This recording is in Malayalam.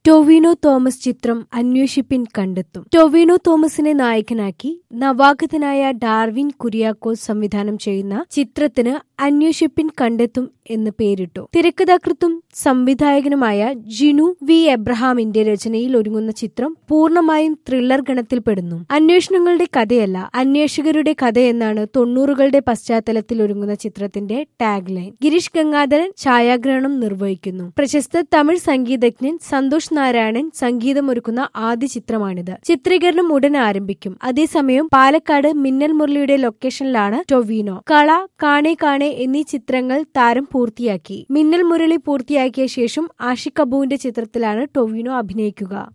ടൊവിനോ തോമസ് ചിത്രം അന്വേഷിപ്പിൻ കണ്ടെത്തും ടൊവിനോ തോമസിനെ നായകനാക്കി നവാഗതനായ ഡാർവിൻ കുര്യാക്കോസ് സംവിധാനം ചെയ്യുന്ന ചിത്രത്തിന് അന്വേഷിപ്പിൻ കണ്ടെത്തും എന്ന് പേരിട്ടു തിരക്കഥാകൃത്തും സംവിധായകനുമായ ജിനു വി എബ്രഹാമിന്റെ രചനയിൽ ഒരുങ്ങുന്ന ചിത്രം പൂർണ്ണമായും ത്രില്ലർ ഗണത്തിൽപ്പെടുന്നു അന്വേഷണങ്ങളുടെ കഥയല്ല അന്വേഷകരുടെ കഥയെന്നാണ് തൊണ്ണൂറുകളുടെ പശ്ചാത്തലത്തിൽ ഒരുങ്ങുന്ന ചിത്രത്തിന്റെ ടാഗ് ലൈൻ ഗിരീഷ് ഗംഗാധരൻ ഛായാഗ്രഹണം നിർവഹിക്കുന്നു പ്രശസ്ത തമിഴ് സംഗീതജ്ഞൻ സന്തോഷ് നാരായണൻ സംഗീതമൊരുക്കുന്ന ആദ്യ ചിത്രമാണിത് ചിത്രീകരണം ഉടൻ ആരംഭിക്കും അതേസമയം പാലക്കാട് മിന്നൽ മുരളിയുടെ ലൊക്കേഷനിലാണ് ടൊവിനോ കള കാണേ കാണേ എന്നീ ചിത്രങ്ങൾ താരം പൂർത്തിയാക്കി മിന്നൽ മുരളി പൂർത്തിയാക്കിയ ശേഷം ആഷിഖ് കപൂറിന്റെ ചിത്രത്തിലാണ് ടൊവിനോ അഭിനയിക്കുക